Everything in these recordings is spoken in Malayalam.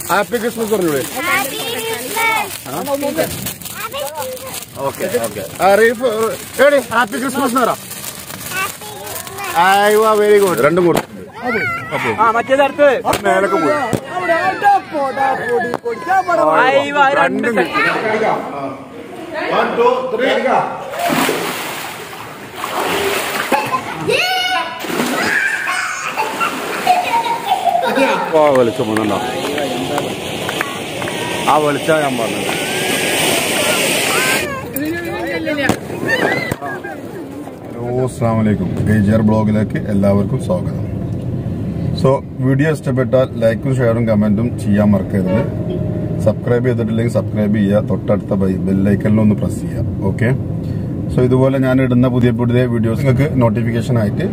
ഹാപ്പി ക്രിസ്മസ് പറഞ്ഞോളൂ Happy Christmas. ഓക്കെ ഓക്കെ റീഫ് എടി ഹാപ്പി ക്രിസ്മസ് എന്ന് പറ Happy Christmas. അയ്യോ വെരി ഗുഡ് രണ്ടും കൂടെ ആ മറ്റേത് അടുത്ത് മേലൊക്കെ പോയി അയ്യോ, അത് രണ്ട് രണ്ടും One, two, three. ആ വെളിച്ചം വന്നുണ്ടോ ആ വെളിച്ച ഞാൻ പറഞ്ഞത് ഹലോ അസ്സാം വലൈക്കും ഏജിയർ ബ്ലോഗിലേക്ക് എല്ലാവർക്കും സ്വാഗതം സോ വീഡിയോ ഇഷ്ടപ്പെട്ടാൽ ലൈക്കും ഷെയറും കമന്റും ചെയ്യാൻ മറക്കരുത് സബ്സ്ക്രൈബ് ചെയ്തിട്ടില്ലെങ്കിൽ സബ്സ്ക്രൈബ് ചെയ്യുക തൊട്ടടുത്ത ബെല്ലൈക്കലിനൊന്ന് പ്രസ് ചെയ്യുക ഓക്കെ സോ ഇതുപോലെ ഞാൻ ഇടുന്ന പുതിയ പുതിയ വീഡിയോസ് നിങ്ങൾക്ക് നോട്ടിഫിക്കേഷൻ ആയിട്ട്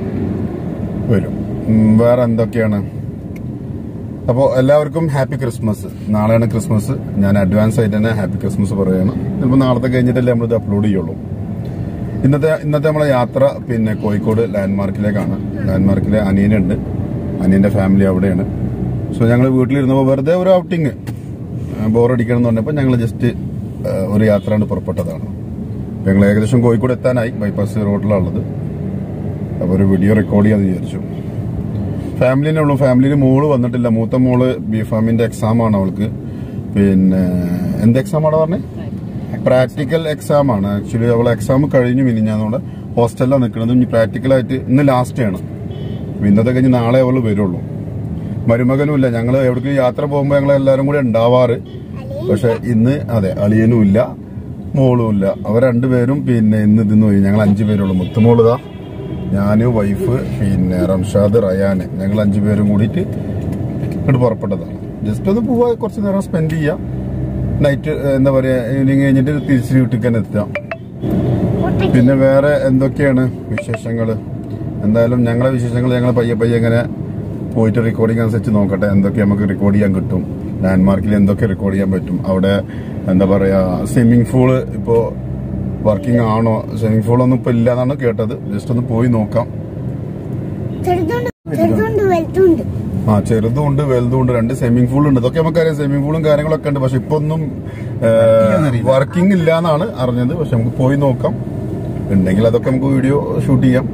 വരും ഉം, വേറെ എന്തൊക്കെയാണ് അപ്പോൾ എല്ലാവർക്കും ഹാപ്പി ക്രിസ്മസ് നാളെയാണ് ക്രിസ്മസ് ഞാൻ അഡ്വാൻസ് ആയിട്ട് തന്നെ ഹാപ്പി ക്രിസ്മസ് പറയുകയാണ് ചിലപ്പോൾ നാളത്തെ കഴിഞ്ഞിട്ടല്ലേ നമ്മളിത് അപ്ലോഡ് ചെയ്യുള്ളൂ ഇന്നത്തെ ഇന്നത്തെ നമ്മളെ യാത്ര പിന്നെ കോഴിക്കോട് ലാൻഡ്മാർക്കിലേക്കാണ് ലാൻഡ്മാർക്കിലെ അനിയനുണ്ട് അനിയന്റെ ഫാമിലി അവിടെയാണ് സോ ഞങ്ങൾ വീട്ടിലിരുന്നപ്പോൾ വെറുതെ ഒരു ഔട്ടിങ് ബോറടിക്കണം എന്ന് പറഞ്ഞപ്പോൾ ഞങ്ങൾ ജസ്റ്റ് ഒരു യാത്ര കൊണ്ട് പുറപ്പെട്ടതാണ് ഞങ്ങൾ ഏകദേശം കോഴിക്കോട് എത്താനായി ബൈപ്പാസ് റോഡിലുള്ളത് അപ്പോൾ ഒരു വീഡിയോ റെക്കോർഡ് ചെയ്യാന്ന് വിചാരിച്ചു ഫാമിലിനെ ഉള്ളൂ ഫാമിലിയിൽ മോള് വന്നിട്ടില്ല മൂത്ത മോള് ബി ഫാമിന്റെ എക്സാം ആണ് അവൾക്ക് പിന്നെ എന്ത് എക്സാം ആണ് പറഞ്ഞത് പ്രാക്ടിക്കൽ എക്സാം ആണ് ആക്ച്വലി അവൾ എക്സാം കഴിഞ്ഞു മിനിഞ്ഞാന്നോടെ ഹോസ്റ്റലിലാണ് നിൽക്കുന്നത് ഇനി പ്രാക്ടിക്കൽ ആയിട്ട് ഇന്ന് ലാസ്റ്റ് ആണ് അപ്പൊ ഇന്നത്തെ കഴിഞ്ഞ് നാളെ അവൾ വരുള്ളൂ മരുമകനും ഇല്ല ഞങ്ങൾ എവിടേക്കും യാത്ര പോകുമ്പോൾ ഞങ്ങൾ എല്ലാവരും കൂടെ ഉണ്ടാവാറ് പക്ഷെ ഇന്ന് അതെ അളിയനും ഇല്ല മോളും ഇല്ല അവർ രണ്ടുപേരും പിന്നെ ഇന്ന് ഇതിന്ന് പോയി ഞങ്ങൾ അഞ്ചു പേരുള്ളൂ മുത്തുമോളിതാ ഞാന് വൈഫ് പിന്നെ റംഷാദ് റയാന് ഞങ്ങൾ അഞ്ചു പേരും കൂടിയിട്ട് ഇങ്ങോട്ട് പുറപ്പെട്ടതാണ് ജസ്റ്റ് ഒന്ന് പോവാ കുറച്ച് നേരം സ്പെൻഡ് ചെയ്യാം നൈറ്റ് എന്താ പറയാ ഈവനിങ് കഴിഞ്ഞിട്ട് തിരിച്ച് വീട്ടിൽ തന്നെ എത്താം പിന്നെ വേറെ എന്തൊക്കെയാണ് വിശേഷങ്ങൾ എന്തായാലും ഞങ്ങളെ വിശേഷങ്ങൾ ഞങ്ങൾ പയ്യെ പയ്യെ ഇങ്ങനെ പോയിട്ട് റെക്കോർഡിംഗ് അനുസരിച്ച് നോക്കട്ടെ എന്തൊക്കെ നമുക്ക് റെക്കോർഡ് ചെയ്യാൻ കിട്ടും ലാൻഡ്മാർക്കിൽ എന്തൊക്കെ റെക്കോർഡ് ചെയ്യാൻ പറ്റും അവിടെ എന്താ പറയാ സ്വിമ്മിംഗ് പൂള് ഇപ്പോ വർക്കിംഗ് ആണോ സ്വിമ്മിംഗ് പൂൾ ഒന്നും ഇപ്പൊ ഇല്ല എന്നാണ് കേട്ടത് ജസ്റ്റ് ഒന്ന് പോയി നോക്കാം ചെറുതുണ്ട് ചെറുതുണ്ട് വലുതുണ്ട് ആ ചെറുതും ഉണ്ട് വലുതും ഉണ്ട് രണ്ട് സ്വിമ്മിംഗ് പൂൾ ഉണ്ട് ഇതൊക്കെ നമുക്കറിയാം സ്വിമ്മിംഗ് പൂളും കാര്യങ്ങളൊക്കെ ഉണ്ട് പക്ഷെ ഇപ്പൊ ഒന്നും വർക്കിംഗ് ഇല്ല എന്നാണ് അറിഞ്ഞത് പക്ഷെ നമുക്ക് പോയി നോക്കാം ഉണ്ടെങ്കിൽ അതൊക്കെ നമുക്ക് വീഡിയോ ഷൂട്ട് ചെയ്യാം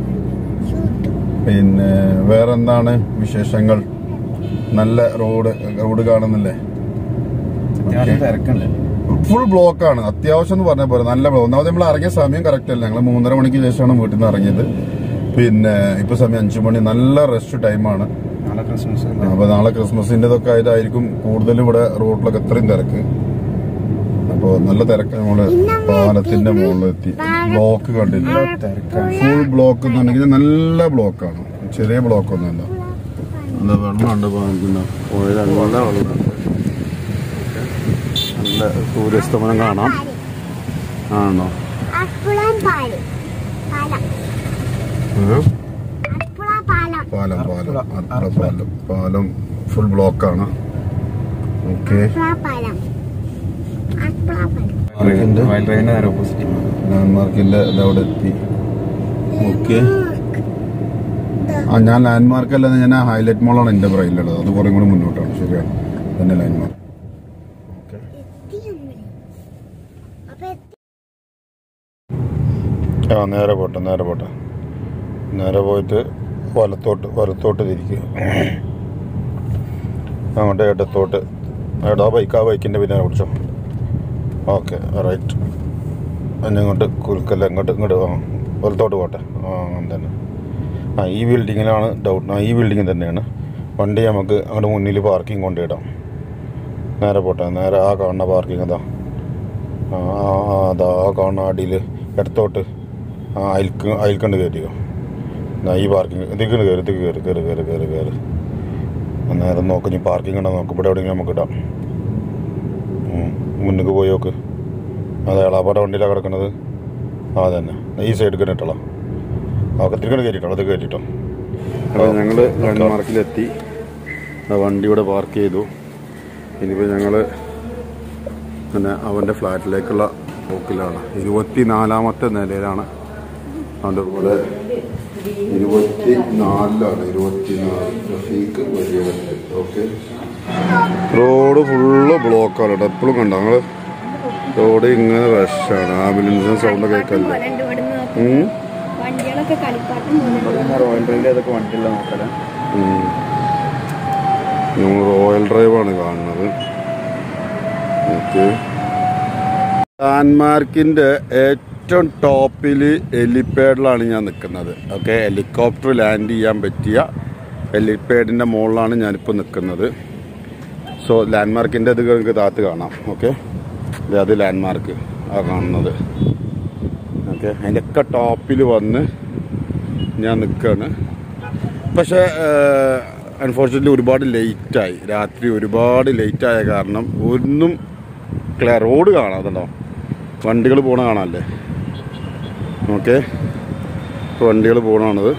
പിന്നെ വേറെ എന്താണ് വിശേഷങ്ങൾ നല്ല റോഡ് റോഡ് കാണുന്നില്ലേ തിരക്കുണ്ട് ഫുൾ ബ്ലോക്ക് ആണ് അത്യാവശ്യം എന്ന് പറഞ്ഞ പോലെ നല്ല ബ്ലോക്ക് ഒന്നാമത് നമ്മൾ ഇറങ്ങിയ സമയം കറക്റ്റ് അല്ല ഞങ്ങൾ മൂന്നര മണിക്ക് ശേഷമാണ് വീട്ടിൽ നിന്ന് ഇറങ്ങിയത് പിന്നെ ഇപ്പൊ സമയം അഞ്ചു മണി നല്ല റെസ്റ്റ് ടൈമാണ് നാളെ ക്രിസ്മസ് അപ്പൊ നാളെ ക്രിസ്മസിന്റെതൊക്കെ ആയിട്ടായിരിക്കും കൂടുതലും ഇവിടെ റോഡിലൊക്കെ ഇത്രയും തിരക്ക് അപ്പൊ നല്ല തിരക്ക് നമ്മള് പാലത്തിന്റെ മുകളിലെത്തി ബ്ലോക്ക് കണ്ടില്ല ഫുൾ ബ്ലോക്ക് എന്നുണ്ടെങ്കിൽ നല്ല ബ്ലോക്കാണ് ചെറിയ ബ്ലോക്ക് ഒന്നുമല്ല എന്താ വെള്ളമുണ്ട് പാലിക്കുന്ന പുഴയിൽ നല്ല വെള്ളമുണ്ട് നല്ല സൂര്യാസ്തമനം കാണാം ആണോ അപ്പുളം പാലം പാലം ഉം. അപ്പുള പാലം പാലം പാലം അത്ര പാലം പാലം ഫുൾ ബ്ലോക്കാണ് ഓക്കെ അപ്പുള പാലം അപ്പുള പാലം വയൽ ട്രെയിനിന്റെ നേരെ ഓപ്പോസിറ്റ് ലാൻഡ്മാർക്കിന്റെ ഇതവിടെ എത്തി ഓക്കെ ആ ഞാൻ ലാൻഡ്മാർക്ക് അല്ലാതെ ഞാൻ ആ ഹൈലൈറ്റ് മോളാണ് എന്റെ ബ്രെയിലുള്ളത് അത് കുറേ കൂടി മുന്നോട്ടാണ് ശരിയാണ് തന്നെ ലാൻഡ്മാർക്ക് എത്തി നമ്മള് അപ്പൊ എത്തി ആ നേരെ പോട്ടെ നേരെ പോട്ടെ നേരെ പോയിട്ട് വലത്തോട്ട് വലത്തോട്ട് തിരിക്കുക അങ്ങോട്ട് ഇടത്തോട്ട് എടാ ബൈക്ക് ആ ബൈക്കിന്റെ പിന്നെ പിടിച്ചോ ഓക്കെ റൈറ്റ് ഇങ്ങോട്ട് കുലുക്കല്ല ഇങ്ങോട്ട് ഇങ്ങോട്ട് ആ വലത്തോട്ട് പോട്ടെ ആ അങ്ങനെ തന്നെ ആ ഈ ബിൽഡിങ്ങിലാണ് ഡൗട്ട് ആ ഈ ബിൽഡിംഗ് തന്നെയാണ് വണ്ടി നമുക്ക് അങ്ങോട്ട് മുന്നിൽ പാർക്കിംഗ് കൊണ്ടിടാം നേരെ പോട്ടെ നേരെ ആ കാണുന്ന പാർക്കിംഗ് അതാ ആ ആ, ആ, അതാ ആ കാണുന്ന അടിയിൽ ഇടത്തോട്ട് ആ അയൽക്ക് അയൽക്കണ്ട് കയറ്റിയോ എന്നാ ഈ പാർക്കിംഗ് ഇതിക്ക് കയറി ഇതിക്ക് കയറി കയറി കയറി കയറി കയറി നേരം നോക്ക് ഇനി പാർക്കിംഗ് ഉണ്ടോ നോക്ക് ഇവിടെ എവിടെയെങ്കിലും നമുക്ക് ഇടാം ഉം, മുന്നിക്ക് പോയി നോക്ക് അതെ എളാപ്പാടെ വണ്ടിയിലാണ് കിടക്കുന്നത് ആ തന്നെ ഈ സൈഡ് തന്നെ ഇട്ടോളാം ആ കത്തിരിക്കണ്ട് കയറ്റിട്ടോ അത് കയറ്റിട്ടോ അപ്പോൾ ഞങ്ങൾ ലാൻഡ്മാർക്കിലെത്തി വണ്ടി ഇവിടെ പാർക്ക് ചെയ്തു ഇനിയിപ്പോൾ ഞങ്ങൾ പിന്നെ അവൻ്റെ ഫ്ലാറ്റിലേക്കുള്ള പോക്കിലാണ് ഇരുപത്തി നാലാമത്തെ നിലയിലാണ് അതുപോലെ ഇരുപത്തി നാലിലാണ് ഇരുപത്തി നാല് റഫീഖ് വലിയ ഓക്കെ റോഡ് ഫുള്ള് ബ്ലോക്കാണ് കേട്ടോ എപ്പോഴും കണ്ടോ ഞങ്ങള് റോഡ് ഇങ്ങനെ റഷാണ് ആംബുലൻസിന് സൗണ്ട് കേൾക്കല്ലേ ഉം. വണ്ടികളൊക്കെ കളിപ്പാട്ടം പോലെ റോയൽ ട്രെയിനിൽ ഏതൊക്കെ വണ്ടിയുള്ള നോക്കല ഉം. നമ്മൾ റോയൽ ഡ്രൈവാണ് കാണുന്നത് ഓക്കെ ലാൻഡ്മാർക്കിന്റെ ഏറ്റവും ടോപ്പിൽ ഹെലിപ്പാഡിലാണ് ഞാൻ നിൽക്കുന്നത് ഓക്കെ ഹെലികോപ്റ്റർ ലാൻഡ് ചെയ്യാൻ പറ്റിയ ഹെലിപ്പാഡിന്റെ മുകളിലാണ് ഞാനിപ്പോൾ നിൽക്കുന്നത് സോ ലാൻഡ്മാർക്കിന്റെ ഇത് നിങ്ങൾക്ക് താത്ത് കാണാം ഓക്കെ അത് ലാൻഡ്മാർക്ക് ആ കാണുന്നത് ഓക്കെ അതിൻ്റെ ഒക്കെ ടോപ്പിൽ വന്ന് ഞാൻ നിൽക്കുകയാണ് പക്ഷേ അൺഫോർച്ചുനേറ്റ്ലി ഒരുപാട് ലേറ്റായി രാത്രി ഒരുപാട് ലേറ്റായ കാരണം ഒന്നും ക്ലിയർ റോഡ് കാണാതുണ്ടോ വണ്ടികൾ പോണ കാണാമല്ലേ ഓക്കെ ഇപ്പോൾ വണ്ടികൾ പോകണാണത്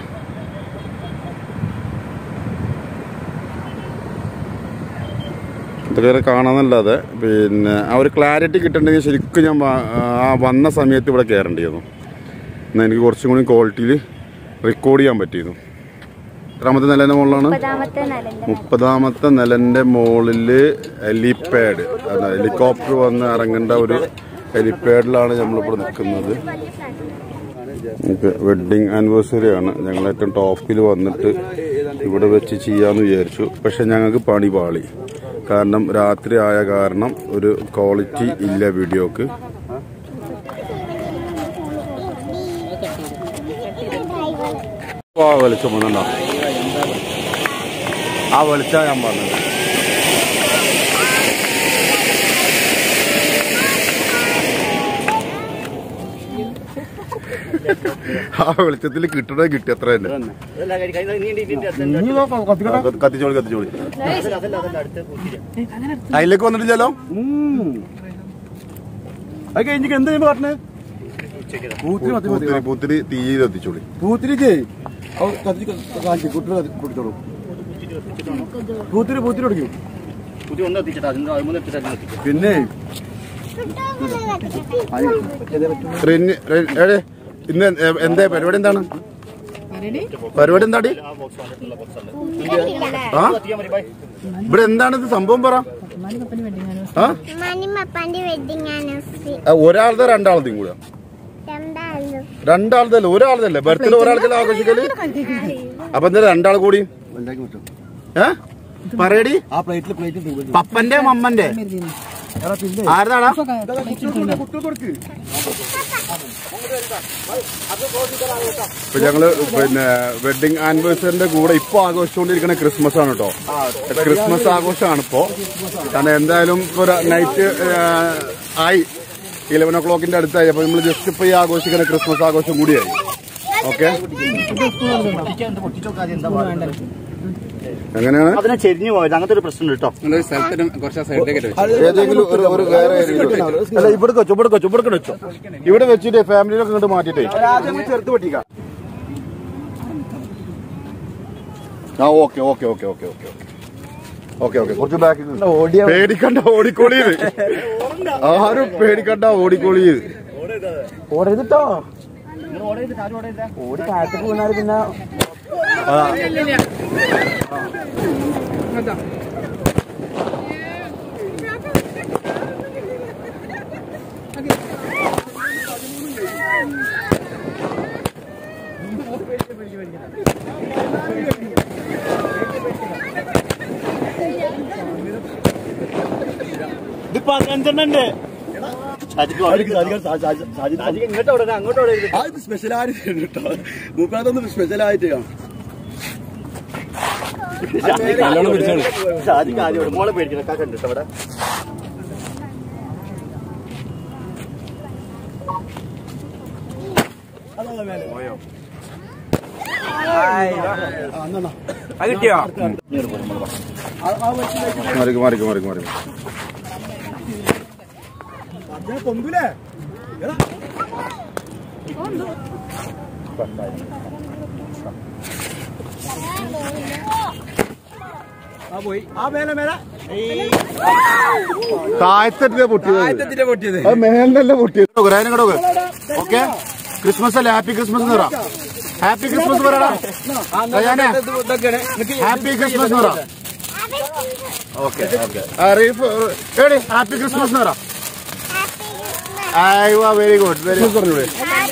ഇതൊക്കെ കാണാന്നല്ലാതെ പിന്നെ ആ ഒരു ക്ലാരിറ്റി കിട്ടണമെങ്കിൽ ശരിക്കും ഞാൻ വ- ആ വന്ന സമയത്ത് ഇവിടെ കയറേണ്ടിയിരുന്നു എന്നാൽ എനിക്ക് കുറച്ചും കൂടി ക്വാളിറ്റിയിൽ റെക്കോർഡ് ചെയ്യാൻ പറ്റിയിരുന്നു എത്രാമത്തെ നിലൻ്റെ മുകളിലാണ് മുപ്പതാമത്തെ നിലന്റെ മുപ്പതാമത്തെ നിലന്റെ മുകളില് ഹെലിപാഡ് ഹെലികോപ്റ്റർ വന്ന് ഇറങ്ങേണ്ട ഒരു ഹെലിപാഡിലാണ് നമ്മളിപ്പോൾ നിൽക്കുന്നത് വെഡിങ് ആനിവേഴ്സറി ആണ് ഞങ്ങൾ ഏറ്റവും ടോപ്പിൽ വന്നിട്ട് ഇവിടെ വെച്ച് ചെയ്യാന്ന് വിചാരിച്ചു പക്ഷെ ഞങ്ങൾക്ക് പണി പാളി കാരണം രാത്രി ആയ കാരണം ഒരു ക്വാളിറ്റി ഇല്ല വീഡിയോക്ക് ആ വെളിച്ചം വന്നോ ആ വെളിച്ച ഞാൻ പറഞ്ഞത് ആ വെളിച്ചത്തിൽ കിട്ടണേ കിട്ടി അത്ര തന്നെ ആ, കത്തി- കത്തിച്ചോളി കത്തിച്ചോളി അതിലേക്ക് വന്നിട്ടില്ലല്ലോ അത് കഴിഞ്ഞിട്ട് എന്താ ഞാൻ പറഞ്ഞത് പൂത്തിരി പൂത്തിരി തീ കത്തിച്ചോളി പൂത്തിരിക്ക് കത്തി കാണിച്ചു കുട്ടികൾ കുടിച്ചോളൂ പൂത്തിരി പൂത്തിരി കൊടുക്കും പിന്നെ റിന്- റിന്- എടേ, ഇന്ന് എ- എന്താ പരിപാടി എന്താണ് പരിപാടി എന്താടി ആ ഇവിടെ എന്താണ് ഇത് സംഭവം പറ ആ മണിമപ്പാന്റെ വെഡിങ് ആനിവേഴ്സറി ആ, ഒരാളുടെ രണ്ടാളതെയും കൂടെ രണ്ടാളും രണ്ടാളത്തെ അല്ല ഒരാളത്തെ അല്ലേ ബർത്ത്ഡേ ഒരാൾക്കല്ലേ ആഘോഷിക്കല് അപ്പൊ എന്താ രണ്ടാൾ കൂടി ഉണ്ടാക്കി വിട്ടോ ഏ പറയടി ആ പ്ലേറ്റിൽ പ്ലേറ്റ് പപ്പന്റെ മമ്മന്റെ ആരതാടാ കുട്ടികൾ കൊടുക്ക് ഇപ്പൊ ഞങ്ങള് പിന്നെ വെഡിങ് ആനിവേഴ്സറിന്റെ കൂടെ ഇപ്പൊ ആഘോഷിച്ചുകൊണ്ടിരിക്കുന്ന ക്രിസ്മസ് ആണ് കേട്ടോ ക്രിസ്മസ് ആഘോഷമാണ് ഇപ്പോ കാരണം എന്തായാലും ഇപ്പൊ നൈറ്റ് ആയി ഇലവൻ ഒ ക്ലോക്കിന്റെ അടുത്തായി അപ്പൊ നമ്മൾ ജസ്റ്റ് ഇപ്പൊ ഈ ആഘോഷിക്കുന്ന ക്രിസ്മസ് ആഘോഷം കൂടിയായി ഓക്കെ എങ്ങനെയാണ് അതിനെ ചെരിഞ്ഞു പോയത് അങ്ങനത്തെ ഒരു പ്രശ്നം കേട്ടോ ഏതെങ്കിലും ഒരു ഒരു വേറെ ഏതെങ്കിലും അല്ല ഇവിടെ വെച്ചോ ഇവിടെ വെച്ചോ ഇവിടെ വെച്ചോ ഇവിടെ വെച്ചിട്ട് ഫാമിലിയിലൊക്കെ ഇങ്ങോട്ട് മാറ്റിട്ടേ ചെറുത്ത് പൊട്ടിക്കാം ആ okay okay okay okay okay okay okay കുറച്ച് ബാക്കിൽ പേടിക്കണ്ട ഓടിക്കോളിയത് ആരും പേടിക്കണ്ട ഓടിക്കോളിയത് ഓടരുതട്ടോ ഓടി താഴത്തേക്ക് വീണാല് പിന്നെ ഇതിപ്പോ അഞ്ചെണ്ണം ഉണ്ട് ഇങ്ങോട്ട് ഓടരുത് അങ്ങോട്ട് ഓടരുത് ആ ഇത് സ്പെഷ്യലായിട്ട് കേട്ടോ മൂപ്പാതൊന്ന് സ്പെഷ്യലായിട്ട് ഷാജിക്ക് ആദ്യം ഓടും. മോളെ പേടിക്കണം കാക്ക ഉണ്ട് കേട്ടോ ഇവിടെ കിട്ടിയോ മാറിക്ക് മാറിക്ക് മാറിക്ക് മാറിക്ക് പൊന്തൂലേ ആ പോയി ആ മേലെ മേലെ താഴത്തെ പൊട്ടിയത് ആയിരത്തിന്റെ പൊട്ടിയത് അത് മേലല്ല പൊട്ടിയത് ഗ്രഹനങ്ങടൊക്കെ ഓക്കെ ക്രിസ്മസ് അല്ലേ ഹാപ്പി ക്രിസ്മസ് എന്ന് പറ ഹാപ്പി ക്രിസ്മസ് പറയടാ റയാനെ ഹാപ്പി ക്രിസ്മസ് എന്ന് പറ ഓക്കെ ഓക്കെ അറിയിപ്പ് എവിടെ ഹാപ്പി ക്രിസ്മസ് നേരാ അയ്യോ വെരി ഗുഡ് വെരി ഗുഡ് പറഞ്ഞൂടെ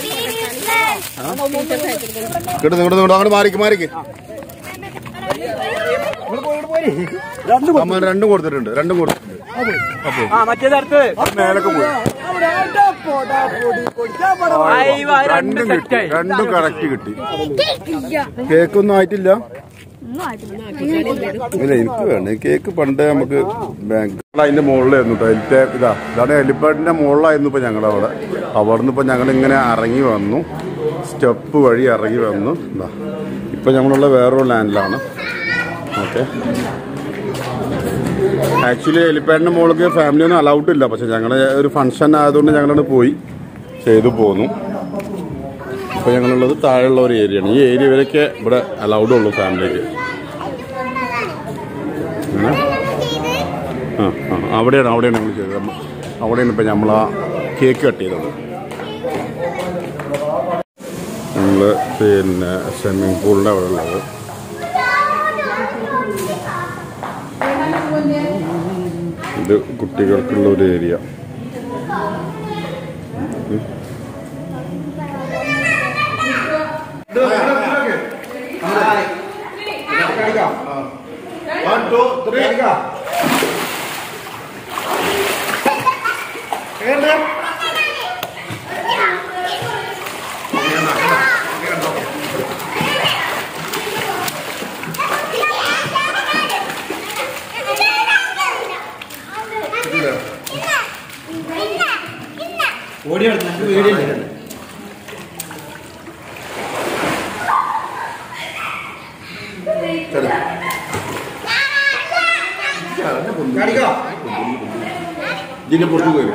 കിട്ടുന്നു കിട്ടുന്നു അങ്ങോട്ട് മാറിക്ക് മാറിക്ക് അമ്മ രണ്ടും കൊടുത്തിട്ടുണ്ട് രണ്ടും കൊടുത്തിട്ടുണ്ട് അപ്പൊ ആ മറ്റേത് അടുത്ത് മേലൊക്കെ പോയി രണ്ടും കിട്ടി രണ്ടും കറക്റ്റ് കിട്ടി കേക്കൊന്നും ആയിട്ടില്ല ഇല്ല എനിക്ക് വേണ്ട കേക്ക് പണ്ട് നമുക്ക് ബാങ്ക് അതിന്റെ മുകളിലായിരുന്നു കേട്ടോ എലിറ്റ ഇതാ ഇതാണ് എലിപ്പാട്ടിന്റെ മുകളിലായിരുന്നു ഇപ്പൊ ഞങ്ങളുടെ അവിടെ അവിടെ നിന്ന് ഇപ്പൊ ഞങ്ങൾ ഇങ്ങനെ ഇറങ്ങി വന്നു സ്റ്റെപ്പ് വഴി ഇറങ്ങി വന്നു ഇതാ ഇപ്പൊ ഞങ്ങളുള്ള വേറൊരു ലാൻഡിലാണ് ഓക്കെ ആക്ച്വലി എലിപ്പാഡിന്റെ മുകളിലേക്ക് ഫാമിലി ഒന്നും അലൗഡ് ഇല്ല പക്ഷെ ഞങ്ങൾ ഒരു ഫംഗ്ഷൻ ആയതുകൊണ്ട് ഞങ്ങളത് പോയി ചെയ്തു പോന്നു ഇപ്പൊ ഞങ്ങളുള്ളത് താഴെയുള്ള ഒരു ഏരിയയാണ് ഈ ഏരിയ വരെയൊക്കെ ഇവിടെ അലൗഡ് ഉള്ളൂ ഫാമിലിക്ക് അങ്ങനെ ആ ആ അവിടെയാണ് അവിടെയാണ് നമ്മൾ ചെയ്തത് നമ്മ- അവിടെയാണ് ഇപ്പം നമ്മൾ ആ കേക്ക് കട്ട് ചെയ്തത് നമ്മൾ പിന്നെ സ്വിമ്മിങ് പൂളിൻ്റെ അവിടെ ഉള്ളത് ഇത് കുട്ടികൾക്കുള്ള ഒരു ഏരിയ ഇതിന്റെ പുറത്ത് പോയി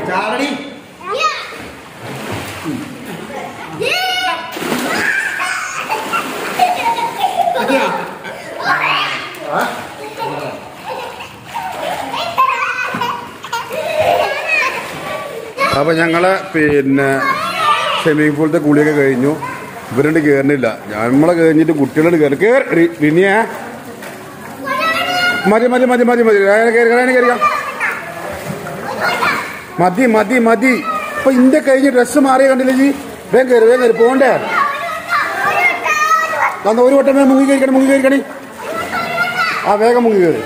അപ്പൊ ഞങ്ങള് പിന്നെ സ്വിമ്മിംഗ് പൂളത്തെ കുളിയൊക്കെ കഴിഞ്ഞു ഇവരുണ്ട് കയറുന്നില്ല നമ്മളെ കഴിഞ്ഞിട്ട് കുട്ടികളോട് കയറി കയറി വിനിയ മതി മതി മതി മതി മതി കയറി കയറി കയറിക്കാം മതി മതി മതി ഇപ്പൊ ഇന്റെ കഴിഞ്ഞ് ഡ്രസ്സ് മാറിയ കണ്ടില്ലേ ജി വേഗം കയറി വേഗം കയറി പോണ്ടേ തന്ന ഒരു വട്ടം വേഗം മുങ്ങി കഴിക്കണം മുങ്ങി കഴിക്കണേ ആ വേഗം മുങ്ങി കയറി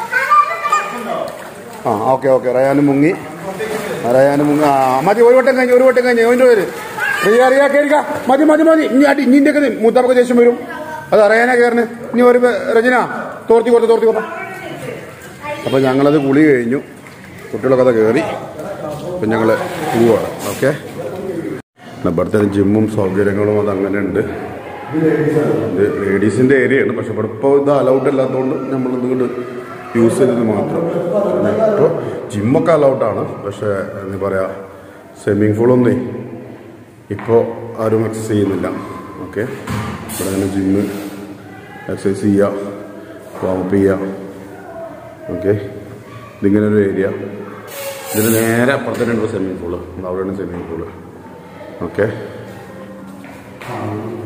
ആ ഓക്കെ ഓക്കെ റയാനും മുങ്ങി ആ, റയാനും മുങ്ങി ആ മതി ഒരു വട്ടം കഴിഞ്ഞ് ഒരു വട്ടം കഴിഞ്ഞ് ഓൻ്റെ പേര് റിയ റിയ കയറിക്ക മതി മതി മതി ഇനി അടി ഇനിന്റെ ഒക്കെ മൂത്താപ്പൊക്കെ ദേഷ്യം വരും അത് അറിയാനാ കയറിന് ഇനി ഒരു പേ- രചന തോർത്തി കൊടുത്ത തോർത്തി കൊടുത്ത അപ്പൊ ഞങ്ങളത് കുളി കഴിഞ്ഞു കുട്ടികളൊക്കെ അത് കയറി അപ്പം ഞങ്ങൾ പോവാണ് ഓക്കെ ഇവിടുത്തെ ജിമ്മും സൗകര്യങ്ങളും അത് അങ്ങനെ ഉണ്ട് ഇത് ലേഡീസിൻ്റെ ഏരിയയാണ് പക്ഷെ ഇവിടെ ഇപ്പോൾ ഇത് അലൗഡ് അല്ലാത്തതുകൊണ്ട് നമ്മൾ ഇതുകൊണ്ട് യൂസ് ചെയ്തത് മാത്രം ഇപ്പോൾ ജിമ്മൊക്കെ അലൗഡാണ് പക്ഷേ എന്താ പറയുക സ്വിമ്മിങ് പൂളൊന്നേ ഇപ്പോൾ ആരും എക്സസൈസ് ചെയ്യുന്നില്ല ഓക്കെ ഇവിടെ അങ്ങനെ ജിമ്മ് എക്സസൈസ് ചെയ്യുക വാമപ്പ് ചെയ്യുക ഓക്കെ ഇതിങ്ങനെ ഒരു ഏരിയ ഇതിന് നേരെ അപ്പുറത്തന്നെ ഉണ്ട് സ്വിമ്മിംഗ് പൂള് അവിടെയാണ് സ്വിമ്മിംഗ് പൂള് ഓക്കെ